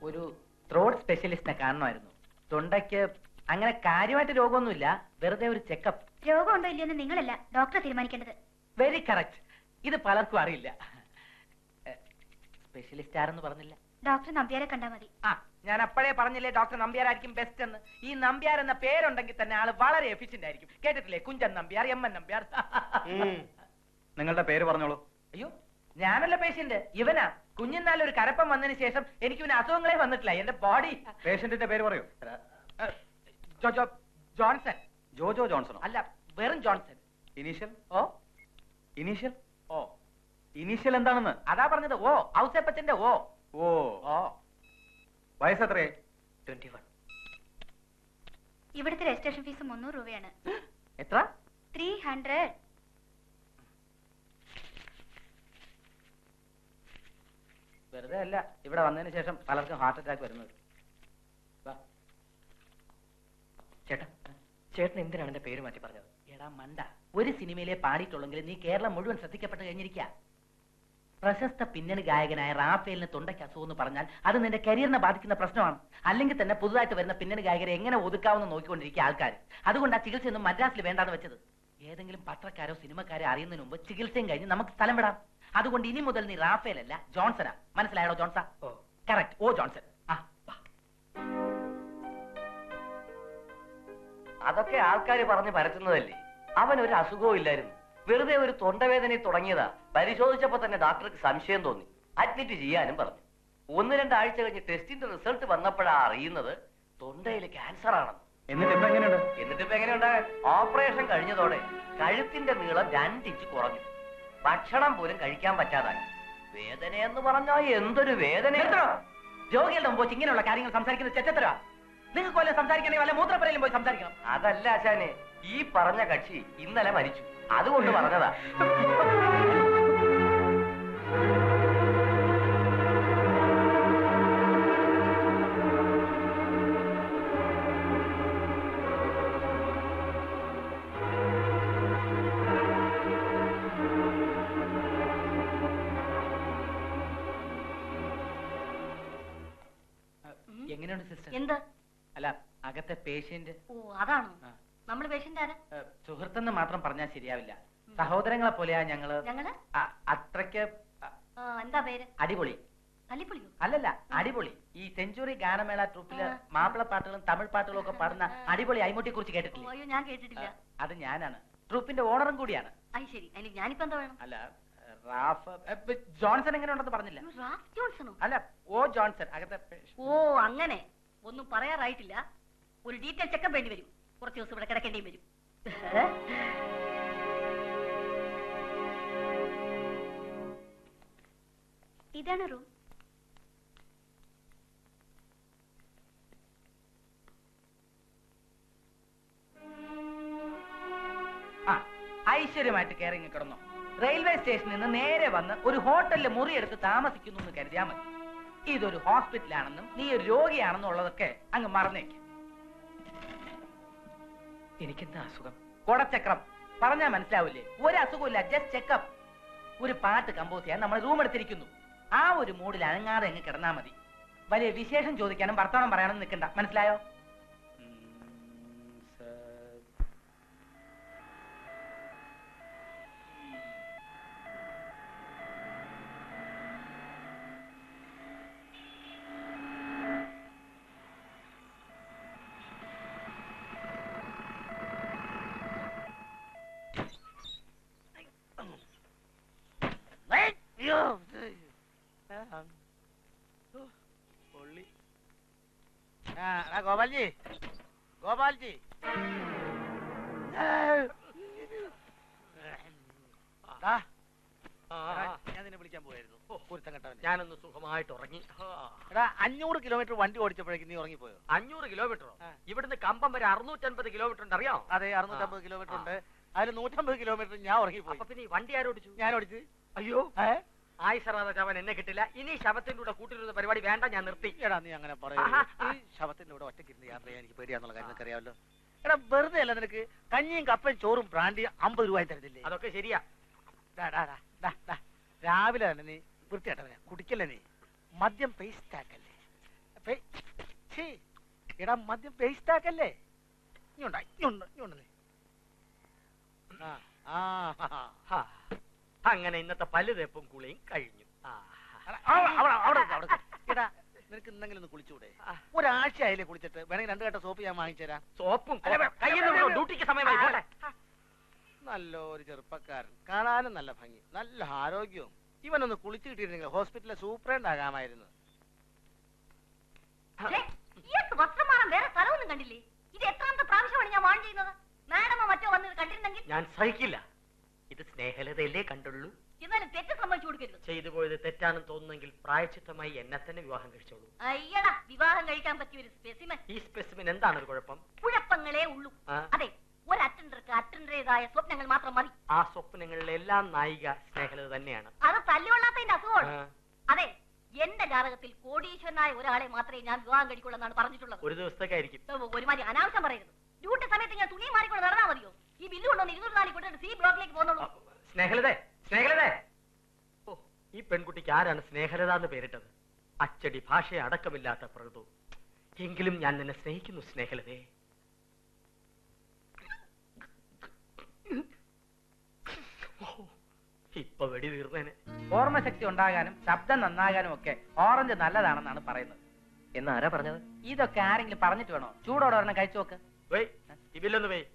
ഒരു ത്രോട്ട് സ്പെഷ്യലിസ്റ്റിനെ കാണണമായിരുന്നു തൊണ്ടയ്ക്ക് അങ്ങനെ കാര്യമായിട്ട് രോഗമൊന്നുമില്ല വെറുതെ ഒരു ചെക്കപ്പ് രോഗമുണ്ടോ ഇല്ലയോ എന്ന് നിങ്ങളല്ല ഡോക്ടറെ തീരുമാനിക്കേണ്ടത് വെരി കറക്റ്റ് ഇത് പലർക്കും അറിയില്ല സ്പെഷ്യലിസ്റ്റ് ആരെന്ന് പറഞ്ഞില്ല ഡോക്ടർ നമ്പ്യാരെ കണ്ടാ മതി ആ ഞാൻ അപ്പോഴേ പറഞ്ഞില്ലേ ഡോക്ടർ നമ്പ്യാരായിരിക്കും ബെസ്റ്റ് എന്ന് ഈ നമ്പ്യാർ എന്ന പേരുണ്ടെങ്കിൽ തന്നെ ആള് വളരെ എഫിഷ്യന്റ് ആയിരിക്കും കേട്ടിട്ടില്ലേ കുഞ്ചൻ നമ്പ്യാർ എം എൻ നമ്പ്യാർ നിങ്ങളുടെ പേര് പറഞ്ഞോളൂ അയ്യോ ഞാനല്ല പേഷ്യന്റ് ഇവനാ കുഞ്ഞിനാലും ഒരു കരപ്പം വന്നതിന് ശേഷം എനിക്ക് പിന്നെ അസുഖങ്ങളെ വന്നിട്ടില്ല എന്റെ ബോഡി പേഷ്യന്റിന്റെ പേര് പറയൂ ജോൺസൺ ജോജോ ജോൺസണോ അല്ല വെറും Johnson initial O initial O initial എന്താണെന്ന് അതാ പറഞ്ഞത് ഓ ഔസേപ്പച്ചന്റെ ഓ ഓ ഓ വയസ്സെത്രേ ട്വന്റി വൺ ഇവിടുത്തെ രജിസ്ട്രേഷൻ ഫീസ് മുന്നൂറ് രൂപയാണ് എത്ര ത്രീ ഹൺഡ്രഡ് വെറുതെ അല്ല ഇവിടെ വന്നതിന് ശേഷം പലർക്കും ഹാർട്ട് അറ്റാക്ക് വരുന്നത് വാ. ചേട്ടാ ചേട്ടൻ എന്തിനാണ് എന്റെ പേര് മാറ്റി പറഞ്ഞത് എടാ മണ്ട ഒരു സിനിമയിലെ പാടിയിട്ടുള്ളെങ്കിൽ നീ കേരളം മുഴുവൻ ശ്രദ്ധിക്കപ്പെട്ട് കഴിഞ്ഞിരിക്കുക പ്രശസ്ത പിന്നണി ഗായകനായ റാഫേലിന് തൊണ്ടയ്ക്ക് അസുഖം എന്ന് പറഞ്ഞാൽ അത് നിന്റെ കരിയറിനെ ബാധിക്കുന്ന പ്രശ്നമാണ് അല്ലെങ്കിൽ തന്നെ പുതുതായിട്ട് വരുന്ന പിന്നണി ഗായകരെ എങ്ങനെ ഒതുക്കാമെന്ന് നോക്കിക്കൊണ്ടിരിക്കുക ആൾക്കാർ അതുകൊണ്ട് ആ ചികിത്സയൊന്നും മദ്രാസിൽ വേണ്ടാന്ന് വെച്ചത് ഏതെങ്കിലും പത്രക്കാരോ സിനിമക്കാരോ അറിയുന്നതിന് മുമ്പ് ചികിത്സയും കഴിഞ്ഞ് നമുക്ക് സ്ഥലം വിടാം അതുകൊണ്ട് ഇനി മുതൽ നീ റാഫേൽ അല്ല ജോൺസനാ മനസ്സിലായോ Johnson O correct O Johnson ആ വാ. അതൊക്കെ ആൾക്കാർ പറഞ്ഞ് പരത്തുന്നതല്ലേ അവൻ ഒരു അസുഖവും ഇല്ലായിരുന്നു വെറുതെ ഒരു തൊണ്ടവേദനയിൽ തുടങ്ങിയതാ പരിശോധിച്ചപ്പോ തന്നെ ഡോക്ടർക്ക് സംശയം തോന്നി അഡ്മിറ്റ് ചെയ്യാനും പറഞ്ഞു ഒന്ന് രണ്ടാഴ്ച കഴിഞ്ഞ് ടെസ്റ്റിന്റെ റിസൾട്ട് വന്നപ്പോഴാ അറിയുന്നത് തൊണ്ടയിൽ ക്യാൻസർ ആണെന്ന് എന്നിട്ട് ഇപ്പൊ എങ്ങനെയുണ്ട് എന്നിട്ട് ഇപ്പൊ എങ്ങനെയുണ്ടാകാൻ ഓപ്പറേഷൻ കഴിഞ്ഞതോടെ കഴുത്തിന്റെ നീളം രണ്ടിഞ്ച് കുറഞ്ഞു ഭക്ഷണം പോലും കഴിക്കാൻ പറ്റാതായി വേദന എന്ന് പറഞ്ഞാൽ എന്തൊരു വേദന നിർത്തണോ രോഗികളുടെ മുമ്പ് വെച്ച് ഇങ്ങനെയുള്ള കാര്യങ്ങൾ സംസാരിക്കുന്നത് ചെറ്റത്തരാ നിങ്ങൾക്ക് വല്ല സംസാരിക്കണമെങ്കിൽ വല്ല മൂത്രപ്പരയിലും പോയി സംസാരിക്കണം അതല്ല ആശാനെ ഈ പറഞ്ഞ കക്ഷി ഇന്നലെ മരിച്ചു അതുകൊണ്ട് പറഞ്ഞതാ എങ്ങനെയുണ്ട് സിസ്റ്റർ എന്ത് അല്ല അകത്തെ പേഷ്യന്റ് ഓ അതാണോ ആ. നമ്മൾ പേഷ്യന്റ് ആരാ സുഹൃത്തെന്ന് മാത്രം പറഞ്ഞാൽ ശരിയാവില്ല സഹോദരങ്ങളെ പോലെയാ ഞങ്ങള് ഞങ്ങള് ആ, അത്രയ്ക്ക് ആ, ആ, എന്താ പേര് അടിപൊളി തല്ലിപ്പൊളിയോ അല്ലല്ല അടിപൊളി ഈ സെഞ്ചുറി ഗാനമേള ട്രൂപ്പില് ആ. മാപ്പിള പാട്ടുകളും തമിഴ് പാട്ടുകളും ഒക്കെ പാടുന്ന അടിപൊളി അയ്മുട്ടിയെ കുറിച്ച് ഓ, കേട്ടിട്ടില്ലേ അയ്യോ ഞാൻ കേട്ടിട്ടില്ല ആ, അത് ഞാനാണ് ട്രൂപ്പിന്റെ ഓണറും കൂടിയാണ് അത് ശരി അതിന് ഞാനിപ്പോ എന്താ വേണം അല്ല റാഫ് ഏ, ബ- ജോൺസൺ എങ്ങനെ ഉണ്ടെന്ന് പറഞ്ഞില്ല അയ്യോ, റാഫ് ജോൺസണോ അല്ല ഓ ജോൺസൺ അകത്തെ patient. ഓ അങ്ങനെ ഒന്നും പറയാറായിട്ടില്ല ഒരു ഡീറ്റെയിൽ ചെക്കപ്പ് വേണ്ടി വരും കുറച്ച് ദിവസം ഇവിടെ കിടക്കേണ്ടിയും വരും ഇതാണ് റൂം ആ ഐശ്വര്യമായിട്ട് കയറി കിടന്നു റെയിൽവേ സ്റ്റേഷനിൽ നിന്ന് നേരെ വന്ന് ഒരു ഹോട്ടലിൽ മുറിയെടുത്ത് താമസിക്കുന്നു എന്ന് കരുതിയാ മതി ഇതൊരു ഹോസ്പിറ്റലാണെന്നും നീ ഒരു രോഗിയാണെന്നും ഉള്ളതൊക്കെ അങ്ങ് മറന്നേക്ക് എനിക്കെന്താ അസുഖം കൊടച്ചക്രം പറഞ്ഞാൽ മനസ്സിലാവില്ലേ ഒരു അസുഖമില്ല ജസ്റ്റ് ചെക്കപ്പ് ഒരു പാട്ട് കമ്പോസ് ചെയ്യാൻ നമ്മൾ റൂം എടുത്തിരിക്കുന്നു ആ ഒരു മൂഡിൽ അനങ്ങാതെ അങ്ങ് കിടന്നാ മതി വലിയ വിശേഷം ചോദിക്കാനും വർത്തമാനം പറയാനും നിൽക്കണ്ട മനസ്സിലായോ ഗോപാൽജി ഗോപാൽജി ഞാൻ നിന്നെ വിളിക്കാൻ പോയായിരുന്നു പൊരുത്തം കെട്ടവൻ ഞാനൊന്ന് സുഖമായിട്ട് ഉറങ്ങി എടാ അഞ്ഞൂറ് കിലോമീറ്റർ വണ്ടി ഓടിച്ചപ്പോഴേക്കും നീ ഉറങ്ങിപ്പോയോ അഞ്ഞൂറ് കിലോമീറ്ററോ ആ. ഇവിടുന്ന് കമ്പം വരെ അറുന്നൂറ്റൻപത് കിലോമീറ്റർ ഉണ്ട് അറിയാം അതെ അറുന്നൂറ്റമ്പത് കിലോമീറ്റർ ഉണ്ട് അതിൽ നൂറ്റമ്പത് കിലോമീറ്റർ ഞാൻ ഉറങ്ങിപ്പോയി അപ്പൊ പിന്നെ ഈ വണ്ടി ആരോടിച്ചു ഞാൻ ഓടിച്ച് അയ്യോ ഏ? ആയിസറാത ചവൻ എന്നെ കിട്ടില്ല ഇനി ശവത്തിന്റെ കൂടെ കൂട്ടിരുന്ന പരിപാടി വേണ്ട ഞാൻ നിർത്തി എടാ നീ അങ്ങനെ ആഹാ. പറയരുത് ഈ ശവത്തിന്റെ കൂടെ ഒറ്റയ്ക്ക് ഇരുന്ന് യാത്ര ചെയ്യാൻ എനിക്ക് പേടിയാന്നുള്ള കാര്യം നിനക്ക് അറിയാമല്ലോ എടാ വെറുതെ അല്ല നിനക്ക് കഞ്ഞിയും കപ്പയും ചോറും ബ്രാൻഡിയും അമ്പത് രൂപ തരുന്നില്ലേ അതൊക്കെ ശരിയാ ഡാ, ഡാ, ഡാ, ഡാ, ഡാ. രാവിലെ തന്നെ നീ വൃത്തിയായിട്ടവനെ കുടിക്കല്ലേ നീ മദ്യം പേസ്റ്റ് ആക്കല്ലേ പേ- ഛീ, എടാ മദ്യം പേസ്റ്റ് ആക്കല്ലേ ഇങ്ങോട്ടാ ഇങ്ങോട്ട് ഇങ്ങോട്ട് നീ. ആ ആ ആ, ആ. ഹാ. അങ്ങനെ ഇന്നത്തെ പല്ല് തേപ്പും കുളിയും കഴിഞ്ഞു ആ. അടാ, അവിടെ അവിടെ അവിടെ നിക്ക്, അവിടെ നിക്ക്. എടാ നിനക്ക് ഇന്നെങ്കിലും ഒന്ന് കുളിച്ചൂടെ ആ. ഒരാഴ്ച ആയില്ലേ കുളിച്ചിട്ട് വേണമെങ്കിൽ രണ്ടു കെട്ട സോപ്പ് ഞാൻ വാങ്ങിച്ചു തരാം സോപ്പും അല്ല, വേ- കയ്യിൽ വേ- വേ- ഡ്യൂട്ടിക്ക് സമയമായി പോട്ടെ നല്ലൊരു ചെറുപ്പക്കാരൻ കാണാനും നല്ല ഭംഗി നല്ല ആരോഗ്യവും ഇവനൊന്ന് കുളിച്ചു കിട്ടിയിരുന്നെങ്കിൽ ഹോസ്പിറ്റലിലെ സൂപ്രണ്ട് ആകാമായിരുന്നു ഛേ, ഇയാൾക്ക് വസ്ത്രം മാറാൻ വേറെ സ്ഥലമൊന്നും കണ്ടില്ലേ ഇത് എത്രാമത്തെ പ്രാവശ്യമാണ് ഞാൻ വാൺ ചെയ്യുന്നത് മാഡമോ മറ്റോ വന്നത് കണ്ടിരുന്നെങ്കിൽ ഞാൻ സഹിക്കില്ല ഇത് സ്നേഹലതയല്ലേ കണ്ടുള്ളൂ എന്നാലും തെറ്റ് സമ്മതിച്ചു കൊടുക്കരുത് ചെയ്തു പോയത് തെറ്റാണെന്ന് തോന്നുന്നെങ്കിൽ പ്രായച്ചിത്തമായി എന്നെ തന്നെ വിവാഹം കഴിച്ചോളൂ അയ്യടാ വിവാഹം കഴിക്കാൻ പറ്റിയ ഒരു സ്പെസിമൻ ഈ സ്പെസിമിൻ എന്താണ് ഒരു കുഴപ്പം കുഴപ്പങ്ങളേ ഉള്ളൂ ആ? അതെ ഒരു അറ്റൻഡർക്ക് അറ്റൻഡറേതായ സ്വപ്നങ്ങൾ മാത്രം മതി ആ സ്വപ്നങ്ങളിലെ എല്ലാം നായിക സ്നേഹലത തന്നെയാണ് അത് തല്ലുകൊള്ളാത്തതിന്റെ അസുഖമാണ് ആ, അതെ എന്റെ ജാതകത്തിൽ കോടീശ്വരനായ ഒരാളെ മാത്രമേ ഞാൻ വിവാഹം കഴിക്കുള്ളൂ എന്നാണ് പറഞ്ഞിട്ടുള്ളത് ഒരു ദിവസത്തേക്കായിരിക്കും ഏ, ഒരുമാതിരി അനാവശ്യം പറയരുത് ഡ്യൂട്ടി സമയത്ത് ഞാൻ തുണി മാറിക്കൊണ്ട് നടന്നാൽ മതിയോ ഈ ബില്ല് കൊണ്ടുവന്ന് ഇരുന്നൂറ് നാളെ കൊണ്ടുവന്ന് സി ബ്ലോക്കിലേക്ക് പോകുന്നുള്ളൂ സ്നേഹലതേ സ്നേഹലതേ ഓ ഈ പെൺകുട്ടിക്ക് ആരാണ് സ്നേഹലത എന്ന് പേരിട്ടത് അച്ചടി ഭാഷ അടക്കമില്ലാത്ത പ്രകൃതു എങ്കിലും ഞാൻ നിന്നെ സ്നേഹിക്കുന്നു സ്നേഹലതേ ഓ, ഇപ്പൊ വെടി തീർന്നേനെ ഓർമ്മശക്തി ഉണ്ടാകാനും ശബ്ദം നന്നാകാനും ഒക്കെ ഓറഞ്ച് നല്ലതാണെന്നാണ് പറയുന്നത് എന്നാരാ പറഞ്ഞത് ഇതൊക്കെ ആരെങ്കിലും പറഞ്ഞിട്ട് വേണോ ചൂടോടെ ഒരെണ്ണം കഴിച്ചു നോക്ക് വെയ് ഈ ബില്ലൊന്ന് വെയ്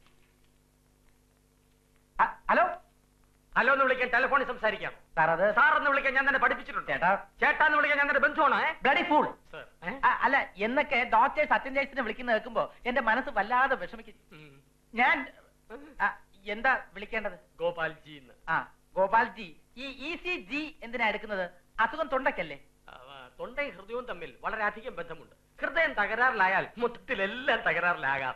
അ- ഹലോ ഹലോ എന്ന് വിളിക്കാൻ ടെലിഫോണിൽ സംസാരിക്കാം സാർ അത് സാർ എന്ന് വിളിക്കാൻ ഞാൻ തന്നെ പഠിപ്പിച്ചിട്ടുണ്ട് ചേട്ടാ ചേട്ടാ എന്ന് വിളിക്കാൻ ഞാൻ തന്നെ ബന്ധുവാണ് ഏ? ബ്ലഡി ഫൂൾ സർ, ഏ? അല്ല എന്നൊക്കെ ഡോക്ടേഴ്സ് അറ്റൻഡേഴ്സിനെ വിളിക്കുന്ന കേൾക്കുമ്പോ എന്റെ മനസ്സ് വല്ലാതെ വിഷമിക്കും ഉം. ഞാൻ ആ, എന്താ വിളിക്കേണ്ടത് ഗോപാൽജി എന്ന് ആ ഗോപാൽ ജി ഈ ഇ സി ജി എന്തിനാ എടുക്കുന്നത് അസുഖം തൊണ്ടയ്ക്കല്ലേ ആ, തൊണ്ടയും ഹൃദയവും തമ്മിൽ വളരെയധികം ബന്ധമുണ്ട് ഹൃദയം തകരാറിലായാൽ മൊത്തത്തിലെല്ലാം തകരാറിലാകാം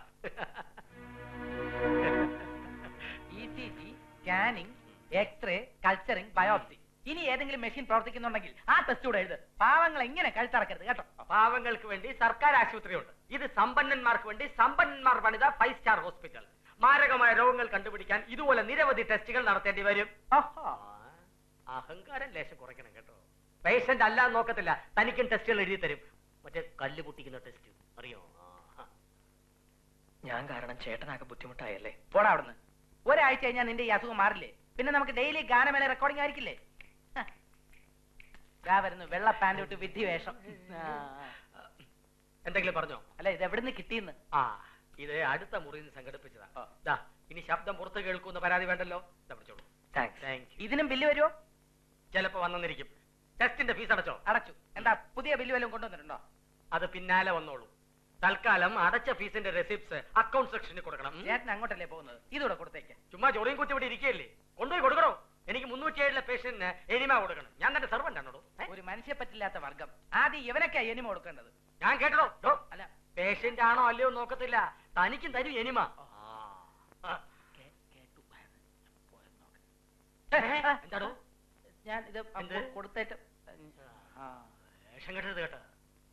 E C G scanning x-ray culturing biopsy ഇനി ഏതെങ്കിലും മെഷീൻ പ്രവർത്തിക്കുന്നുണ്ടെങ്കിൽ ആ ടെസ്റ്റ് കൂടെ എഴുത് പാവങ്ങൾ എങ്ങനെ കഴുത്തറക്കരുത് കേട്ടോ പാവങ്ങൾക്ക് വേണ്ടി സർക്കാർ ആശുപത്രിയുണ്ട് ഇത് സമ്പന്നന്മാർക്ക് വേണ്ടി സമ്പന്നന്മാർ പണിത ഫൈവ് സ്റ്റാർ ഹോസ്പിറ്റൽ മാരകമായ രോഗങ്ങൾ കണ്ടുപിടിക്കാൻ ഇതുപോലെ നിരവധി ടെസ്റ്റുകൾ നടത്തേണ്ടി വരും ഓഹോ ആ, അഹങ്കാരം ലേശം കുറയ്ക്കണം കേട്ടോ പേഷ്യന്റ് അല്ല എന്ന് നോക്കത്തില്ല തനിക്കും ടെസ്റ്റുകൾ എഴുതി തരും മറ്റേ കല്ല് പൊട്ടിക്കുന്ന ടെസ്റ്റ് അറിയോ ആ. ഞാൻ കാരണം ചേട്ടനാകെ ബുദ്ധിമുട്ടായല്ലേ പോടാ അവിടുന്ന് ഒരാഴ്ച കഴിഞ്ഞാൽ നിന്റെ ഈ അസുഖം മാറില്ലേ പിന്നെ നമുക്ക് ഡെയിലി ഗാനമേള റെക്കോർഡിംഗ് ആയിരിക്കില്ലേ ഹ. ദാ വരുന്നു വെള്ള പാന്റ് ഇട്ട് വിധി വേഷം ആ. എന്തെങ്കിലും പറഞ്ഞോ അല്ല ഇത് എവിടുന്ന് കിട്ടിയെന്ന് ആ ഇത് അടുത്ത മുറിയിൽ നിന്ന് സംഘടിപ്പിച്ചതാ ആ. ദാ ഇനി ശബ്ദം പുറത്ത് കേൾക്കുന്ന പരാതി വേണ്ടല്ലോ ദാ പിടിച്ചോളൂ താങ്ക്സ് താങ്ക് യു ഇതിനും ബില്ല് വരുമോ ചിലപ്പോ വന്നെന്നിരിക്കും ടെസ്റ്റിന്റെ ഫീസ് അടച്ചോ അടച്ചു എന്താ പുതിയ ബില്ല് വല്ലതും കൊണ്ടുവന്നിട്ടുണ്ടോ അത് പിന്നാലെ വന്നോളൂ തൽക്കാലം അടച്ച ഫീസിന്റെ റെസിപ്റ്റ്സ് അക്കൗണ്ട് സെക്ഷനിൽ കൊടുക്കണം ഉം. ചേട്ടൻ അങ്ങോട്ടല്ലേ പോകുന്നത് ഇതൂടെ കൊടുത്തേക്ക് ചുമ്മാ ചൊറിയും കുത്തി ഇവിടെ ഇരിക്കുകയല്ലേ കൊണ്ടുപോയി കൊടുക്കണോ എനിക്ക് മുന്നൂറ്റി ഏഴിലെ പേഷ്യന്റിന് എനിമ കൊടുക്കണം ഞാൻ തന്നെ സെർവന്റ് ആണോ ഒരു മനുഷ്യ പറ്റില്ലാത്ത വർഗം ആദ്യം ഇവനൊക്കെ എനിമ കൊടുക്കേണ്ടത് ഞാൻ കേട്ടോ ഡോ, അല്ല പേഷ്യന്റ് ആണോ അല്ലയോ എന്ന് നോക്കത്തില്ല തനിക്കും തരും എനിമ ആ. കേ- കേട്ടു. പോയെന്ന് നോക്ക്. ഏ, എന്താടോ ഞാൻ ഇത് എന്ത്? കൊടുത്തേറ്റ് ആ വേഷം കെട്ടരുത് കേട്ടോ